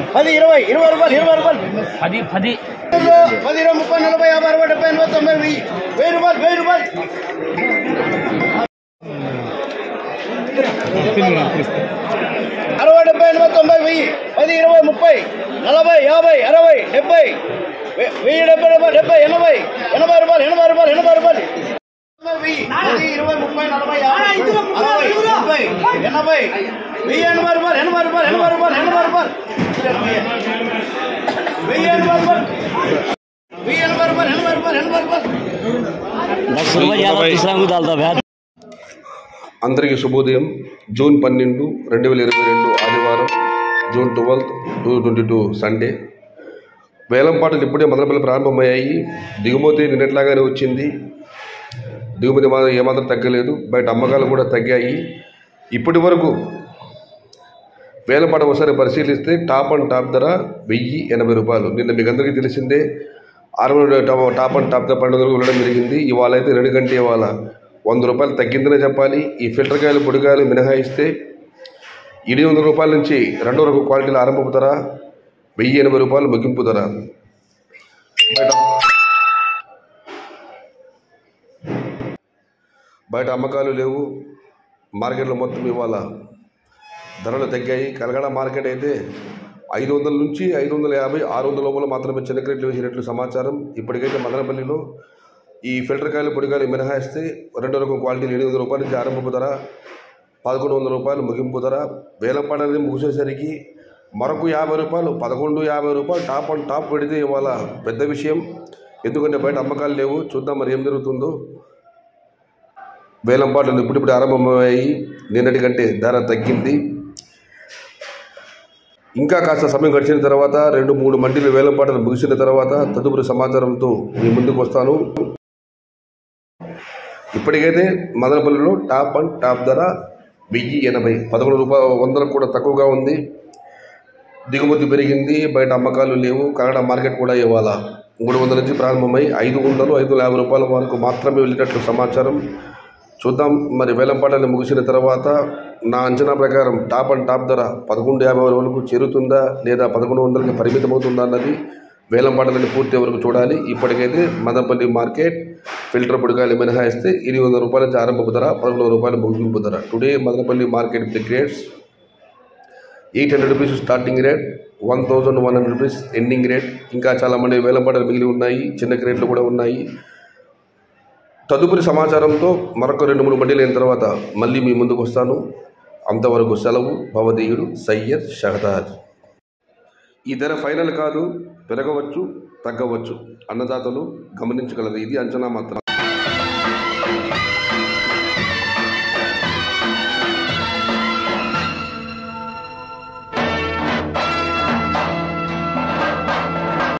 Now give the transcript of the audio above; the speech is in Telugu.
పది ఇరవై ఇరవై రూపాయలు ఇరవై రూపాయలు పది పది పది ఇరవై ముప్పై నలభై యాభై అరవై డెబ్బై ఎనభై తొంభై వెయ్యి వెయ్యి రూపాయలు వెయ్యి రూపాయలు అరవై డెబ్బై ఎనభై తొంభై వెయ్యి పది ఇరవై ముప్పై నలభై యాభై అరవై డెబ్బై వె- వెయ్యి డెబ్బై డెబ్బై డెబ్బై ఎనభై ఎనభై రూపాయలు ఎనభై రూపాయలు ఎనభై రూపాయలు వెయ్యి పది ఇరవై ముప్పై నలభై యాభై అరవై డెబ్బై ఎనభై వెయ్యి ఎనభై రూపాయలు ఎనభై రూపాయలు ఎనభై రూపాయలు ఎనభై రూపాయలు వెయ్యి ఎనభై రూపాయలు వెయ్యి ఎనభై రూపాయలు ఎనభై రూపాయలు ఎనభై రూపాయలు दस रुपये ज़्यादा तीसरा को डालता भैया అందరికీ శుభోదయం జూన్ పన్నెండు రెండు వేల ఇరవై రెండు ఆదివారం June twelfth two twenty two Sunday వేలంపాటలు ఇప్పుడే మొదలపల్లి ప్రారంభమయ్యాయి దిగుమతి నిన్నట్లాగానే వచ్చింది దిగుమతి మాత్రం ఏమాత్రం తగ్గలేదు బయట అమ్మకాలు కూడా తగ్గాయి ఇప్పటి వరకు వేలంపాట ఒకసారి పరిశీలిస్తే టాప్ అండ్ టాప్ ధర వెయ్యి ఎనభై రూపాయలు నిన్న మీకు అందరికీ తెలిసిందే ఆరు వందల టాప్ టాప్ అండ్ టాప్ ధర పన్నెండు వందలకు వెళ్ళడం జరిగింది ఇవాళ అయితే రెండు గంటే ఇవాళ వంద రూపాయలు తగ్గిందనే చెప్పాలి ఈ ఫిల్టర్ కాయలు పొడికాయలు మినహాయిస్తే ఎనిమిది వందల రూపాయల నుంచి రెండో రకం క్వాలిటీల ఆరంభపు ధర వెయ్యి ఎనభై రూపాయలు ముగింపు ధర బయట బయట అమ్మకాలు లేవు మార్కెట్లో మొత్తం ఇవాళ ధరలు తగ్గాయి కలగడ మార్కెట్ అయితే ఐదు వందల నుంచి ఐదు వందల యాభై ఆరు వందల లోపల మాత్రమే చిన్న క్రేట్లు వేసినట్లు సమాచారం ఇప్పటికైతే మదనపల్లిలో ఈ ఫిల్టర్ కాయలు పొడికాయలు మినహాయిస్తే రెండో రకం క్వాలిటీలు ఎనిమిది వందల రూపాయల నుంచి ఆరంభపు ధర పదకొండు వందల రూపాయలు ముగింపు ధర వేలంపాట అనేది ముగిసేసరికి మరొక యాభై రూపాయలు పదకొండు యాభై రూపాయలు టాప్ అండ్ టాప్ పెడితే ఇవాళ పెద్ద విషయం ఎందుకంటే బయట అమ్మకాలు లేవు చూద్దాం మరి ఏం జరుగుతుందో వేలంపాటలు ఇప్పుడిప్పుడు ఆరంభమయ్యాయి నిన్నటి కంటే ధర తగ్గింది ఇంకా కాస్త సమయం గడిచిన తర్వాత రెండు మూడు మండీలు వేలంపాటలు ముగిసిన తర్వాత తదుపరి సమాచారంతో మీ ముందుకు వస్తాను ఇప్పటికైతే మదనపల్లిలో టాప్ అండ్ టాప్ ధర వెయ్యి ఎనభై పదకొండు రూపాయల వందలకు కూడా తక్కువగా ఉంది దిగుమతి పెరిగింది బయట అమ్మకాలు లేవు కన్నడ మార్కెట్ కూడా ఇవాళ మూడు వందల నుంచి ప్రారంభమై ఐదు వందలు ఐదు వందల యాభై రూపాయల వరకు మాత్రమే వెళ్ళినట్లు సమాచారం చూద్దాం మరి వేలంపాటలు ముగిసిన తర్వాత నా అంచనా ప్రకారం టాప్ అండ్ టాప్ ధర పదకొండు యాభై వరకు చేరుతుందా లేదా పదకొండు వందలకి పరిమితమవుతుందా అన్నది వేలంపాటలని పూర్తి వరకు చూడాలి ఇప్పటికైతే మదనపల్లి మార్కెట్ ఫిల్టర్ పొడికాయలు మినహాయిస్తే ఎనిమిది వందల రూపాయల నుంచి ఆరంభపు ధర పదకొండు వందల రూపాయల ముగింపు ధర today Madanapalle market big rates eight hundred rupees starting rate one thousand one hundred rupees ending rate ఇంకా చాలామంది వేలంపాటలు మిగిలి ఉన్నాయి చిన్న క్రేట్లు కూడా ఉన్నాయి తదుపరి సమాచారంతో మరొక రెండు మూడు మండీలు అయిన తర్వాత మళ్ళీ మీ ముందుకు వస్తాను అంతవరకు సెలవు భవదీయుడు సయ్యద్ షహదాజ్ ఈ ధర ఫైనల్ కాదు పెరగవచ్చు తగ్గవచ్చు అన్నదాతలు గమనించగలరు ఇది అంచనా మాత్రం